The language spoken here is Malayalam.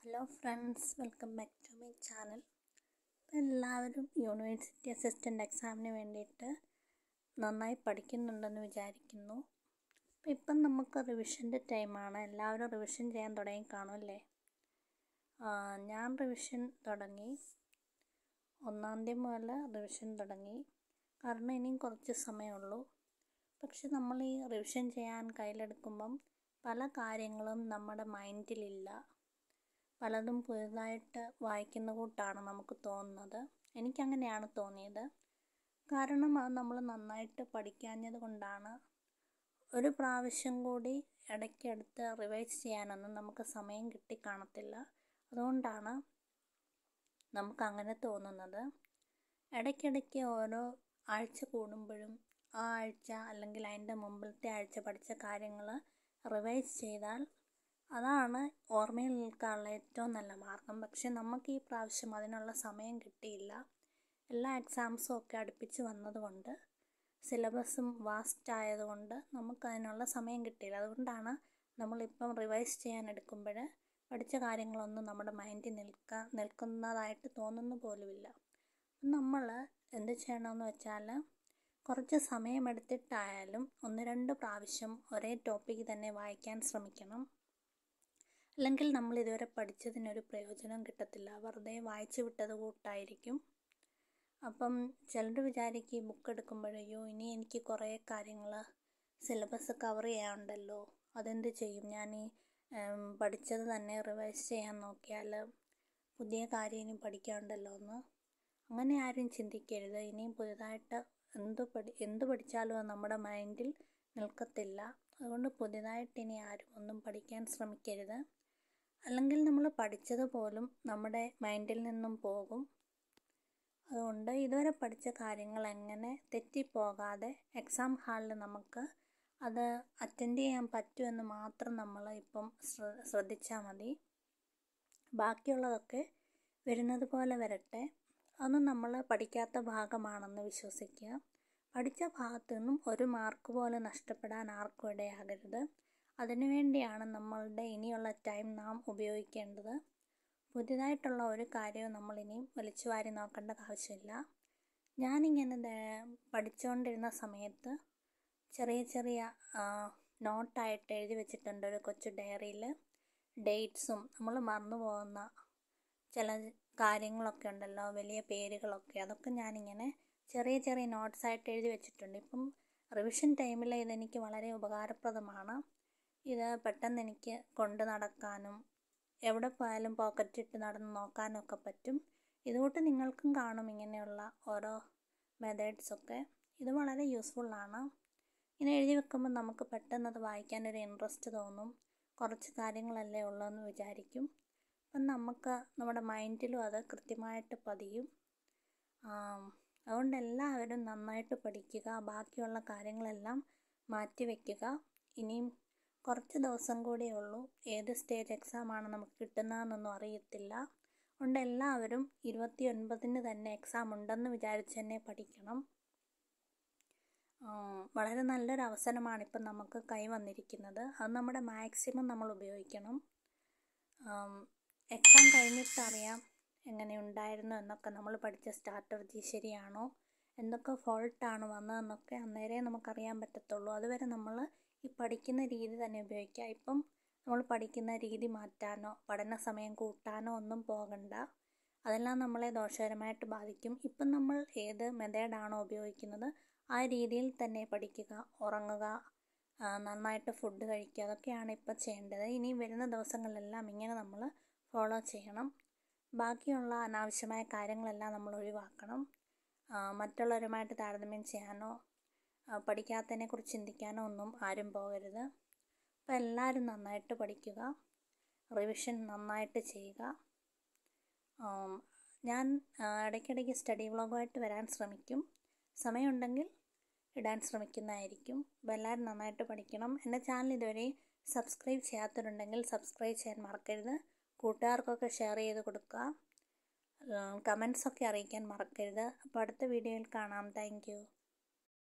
hello friends welcome back to my channel അപ്പോൾ എല്ലാവരും യൂണിവേഴ്സിറ്റി അസിസ്റ്റൻ്റ് എക്സാമിന് വേണ്ടിയിട്ട് നന്നായി പഠിക്കുന്നുണ്ടെന്ന് വിചാരിക്കുന്നു അപ്പോൾ ഇപ്പം നമുക്ക് റിവിഷൻ്റെ ടൈമാണ് എല്ലാവരും റിവിഷൻ ചെയ്യാൻ തുടങ്ങി കാണുമല്ലേ ഞാൻ റിവിഷൻ തുടങ്ങി ഒന്നാം തീയതി മുതൽ റിവിഷൻ തുടങ്ങി കാരണം ഇനിയും കുറച്ച് സമയമുള്ളൂ പക്ഷെ നമ്മൾ ഈ റിവിഷൻ ചെയ്യാൻ കയ്യിലെടുക്കുമ്പം പല കാര്യങ്ങളും നമ്മുടെ മൈൻഡിലില്ല പലതും പുതുതായിട്ട് വായിക്കുന്ന കൂട്ടാണ് നമുക്ക് തോന്നുന്നത് എനിക്കങ്ങനെയാണ് തോന്നിയത് കാരണം അത് നമ്മൾ നന്നായിട്ട് പഠിക്കാഞ്ഞത് കൊണ്ടാണ് ഒരു പ്രാവശ്യം കൂടി ഇടയ്ക്കെടുത്ത് റിവൈസ് ചെയ്യാനൊന്നും നമുക്ക് സമയം കിട്ടിക്കാണത്തില്ല അതുകൊണ്ടാണ് നമുക്കങ്ങനെ തോന്നുന്നത് ഇടയ്ക്കിടയ്ക്ക് ഓരോ ആഴ്ച കൂടുമ്പോഴും ആ ആഴ്ച അല്ലെങ്കിൽ അതിൻ്റെ മുമ്പിലത്തെ ആഴ്ച പഠിച്ച കാര്യങ്ങൾ റിവൈസ് ചെയ്താൽ അതാണ് ഓർമ്മയിൽ നിൽക്കാനുള്ള ഏറ്റവും നല്ല മാർഗം പക്ഷെ നമുക്ക് ഈ പ്രാവശ്യം അതിനുള്ള സമയം കിട്ടിയില്ല എല്ലാ എക്സാംസും ഒക്കെ അടുപ്പിച്ച് വന്നതുകൊണ്ട് സിലബസും വാസ്റ്റ് ആയതുകൊണ്ട് നമുക്ക് അതിനുള്ള സമയം കിട്ടിയില്ല അതുകൊണ്ടാണ് നമ്മളിപ്പം റിവൈസ് ചെയ്യാൻ എടുക്കുമ്പോൾ പഠിച്ച കാര്യങ്ങളൊന്നും നമ്മുടെ മൈൻഡിൽ നിൽക്കാൻ നിൽക്കുന്നതായിട്ട് തോന്നുന്നു പോലുമില്ല നമ്മൾ എന്ത് ചെയ്യണമെന്ന് വെച്ചാൽ കുറച്ച് സമയമെടുത്തിട്ടായാലും ഒന്ന് രണ്ട് പ്രാവശ്യം ഒരേ ടോപ്പിക്ക് തന്നെ വായിക്കാൻ ശ്രമിക്കണം അല്ലെങ്കിൽ നമ്മൾ ഇതുവരെ പഠിച്ചതിനൊരു പ്രയോജനം കിട്ടത്തില്ല വെറുതെ വായിച്ചു വിട്ടത് കൂട്ടായിരിക്കും അപ്പം ചിലർ വിചാരിക്കും ഈ ബുക്ക് എടുക്കുമ്പോഴയ്യോ ഇനി എനിക്ക് കുറേ കാര്യങ്ങൾ സിലബസ് കവർ ചെയ്യാനുണ്ടല്ലോ അതെന്ത് ചെയ്യും ഞാൻ ഈ പഠിച്ചത് തന്നെ റിവൈസ് ചെയ്യാൻ നോക്കിയാൽ പുതിയ കാര്യം ഇനി പഠിക്കാനുണ്ടല്ലോ എന്ന് അങ്ങനെ ആരും ചിന്തിക്കരുത് ഇനിയും പുതുതായിട്ട് എന്ത് പഠി എന്ത് പഠിച്ചാലും അത് നമ്മുടെ മൈൻഡിൽ നിൽക്കത്തില്ല അതുകൊണ്ട് പുതിയതായിട്ട് ഇനി ആരും ഒന്നും പഠിക്കാൻ ശ്രമിക്കരുത് അല്ലെങ്കിൽ നമ്മൾ പഠിച്ചത് പോലും നമ്മുടെ മൈൻഡിൽ നിന്നും പോകും അതുകൊണ്ട് ഇതുവരെ പഠിച്ച കാര്യങ്ങൾ എങ്ങനെ തെറ്റിപ്പോകാതെ എക്സാം ഹാളിൽ നമുക്ക് അത് അറ്റൻഡ് ചെയ്യാൻ പറ്റുമെന്ന് മാത്രം നമ്മൾ ഇപ്പം ശ്രദ്ധിച്ചാൽ മതി ബാക്കിയുള്ളതൊക്കെ വരുന്നത് പോലെ വരട്ടെ അതൊന്നും നമ്മൾ പഠിക്കാത്ത ഭാഗമാണെന്ന് വിശ്വസിക്കുക പഠിച്ച ഭാഗത്തു നിന്നും ഒരു മാർക്ക് പോലും നഷ്ടപ്പെടാൻ ആർക്കും ഇടയാകരുത് അതിനുവേണ്ടിയാണ് നമ്മളുടെ ഇനിയുള്ള ടൈം നാം ഉപയോഗിക്കേണ്ടത് പുതിയതായിട്ടുള്ള ഒരു കാര്യവും നമ്മളിനിയും വലിച്ചു വാരി നോക്കേണ്ട ആവശ്യമില്ല ഞാനിങ്ങനെ പഠിച്ചുകൊണ്ടിരുന്ന സമയത്ത് ചെറിയ ചെറിയ നോട്ടായിട്ട് എഴുതി വെച്ചിട്ടുണ്ട് ഒരു കൊച്ചു ഡയറിയിൽ ഡേറ്റ്സും നമ്മൾ മറന്നു പോകുന്ന ചില കാര്യങ്ങളൊക്കെ ഉണ്ടല്ലോ വലിയ പേരുകളൊക്കെ അതൊക്കെ ഞാനിങ്ങനെ ചെറിയ ചെറിയ നോട്ട്സായിട്ട് എഴുതി വെച്ചിട്ടുണ്ട് ഇപ്പം റിവിഷൻ ടൈമിൽ ഇതെനിക്ക് വളരെ ഉപകാരപ്രദമാണ് ഇത് പെട്ടെന്ന് എനിക്ക് കൊണ്ട് നടക്കാനും എവിടെ പോയാലും പോക്കറ്റിട്ട് നടന്ന് നോക്കാനും ഒക്കെ പറ്റും ഇതുകൊണ്ട് നിങ്ങൾക്കും കാണും ഇങ്ങനെയുള്ള ഓരോ മെത്തേഡ്സൊക്കെ ഇത് വളരെ യൂസ്ഫുള്ളാണ് ഇങ്ങനെ എഴുതി വെക്കുമ്പോൾ നമുക്ക് പെട്ടെന്ന് അത് വായിക്കാനൊരു ഇൻട്രസ്റ്റ് തോന്നും കുറച്ച് കാര്യങ്ങളല്ലേ ഉള്ളൂ എന്ന് വിചാരിക്കും അപ്പം നമുക്ക് നമ്മുടെ മൈൻഡിലും അത് കൃത്യമായിട്ട് പതിയും അതുകൊണ്ട് എല്ലാവരും നന്നായിട്ട് പഠിക്കുക ബാക്കിയുള്ള കാര്യങ്ങളെല്ലാം മാറ്റി വയ്ക്കുക ഇനിയും കുറച്ച് ദിവസം കൂടിയേ ഉള്ളൂ ഏത് സ്റ്റേജ് എക്സാമാണ് നമുക്ക് കിട്ടുന്നതെന്നൊന്നും അറിയത്തില്ല അതുകൊണ്ട് എല്ലാവരും ഇരുപത്തി ഒൻപതിന് തന്നെ എക്സാം ഉണ്ടെന്ന് വിചാരിച്ച് തന്നെ പഠിക്കണം വളരെ നല്ലൊരു അവസരമാണ് ഇപ്പം നമുക്ക് കൈ വന്നിരിക്കുന്നത് അത് നമ്മുടെ മാക്സിമം നമ്മൾ ഉപയോഗിക്കണം എക്സാം കഴിഞ്ഞിട്ടറിയാം എങ്ങനെ ഉണ്ടായിരുന്നു എന്നൊക്കെ നമ്മൾ പഠിച്ച സ്ട്രാറ്റജി ശരിയാണോ എന്തൊക്കെ ഫോൾട്ടാണ് വന്നതെന്നൊക്കെ അന്നേരമേ നമുക്കറിയാൻ പറ്റത്തുള്ളൂ അതുവരെ നമ്മൾ ഈ പഠിക്കുന്ന രീതി തന്നെ ഉപയോഗിക്കുക ഇപ്പം നമ്മൾ പഠിക്കുന്ന രീതി മാറ്റാനോ പഠന സമയം കൂട്ടാനോ ഒന്നും പോകണ്ട അതെല്ലാം നമ്മളെ ദോഷകരമായിട്ട് ബാധിക്കും ഇപ്പം നമ്മൾ ഏത് മെത്തേഡാണോ ഉപയോഗിക്കുന്നത് ആ രീതിയിൽ തന്നെ പഠിക്കുക ഉറങ്ങുക നന്നായിട്ട് ഫുഡ് കഴിക്കുക അതൊക്കെയാണ് ഇപ്പോൾ ചെയ്യേണ്ടത് ഇനി വരുന്ന ദിവസങ്ങളിലെല്ലാം ഇങ്ങനെ നമ്മൾ ഫോളോ ചെയ്യണം ബാക്കിയുള്ള അനാവശ്യമായ കാര്യങ്ങളെല്ലാം നമ്മൾ ഒഴിവാക്കണം മറ്റുള്ളവരുമായിട്ട് താരതമ്യം ചെയ്യാനോ പഠിക്കാത്തതിനെക്കുറിച്ച് ചിന്തിക്കാനോ ഒന്നും ആരും പോകരുത് അപ്പോൾ എല്ലാവരും നന്നായിട്ട് പഠിക്കുക റിവിഷൻ നന്നായിട്ട് ചെയ്യുക ഞാൻ ഇടയ്ക്കിടയ്ക്ക് സ്റ്റഡി വ്ളോഗുമായിട്ട് വരാൻ ശ്രമിക്കും സമയമുണ്ടെങ്കിൽ ഇടാൻ ശ്രമിക്കുന്നതായിരിക്കും അപ്പോൾ എല്ലാവരും നന്നായിട്ട് പഠിക്കണം എൻ്റെ ചാനൽ ഇതുവരെ സബ്സ്ക്രൈബ് ചെയ്യാത്തവരുണ്ടെങ്കിൽ സബ്സ്ക്രൈബ് ചെയ്യാൻ മറക്കരുത് കൂട്ടുകാർക്കൊക്കെ ഷെയർ ചെയ്ത് കൊടുക്കുക കമൻസൊക്കെ അറിയിക്കാൻ മറക്കരുത് അപ്പോൾ അടുത്ത വീഡിയോയിൽ കാണാം താങ്ക്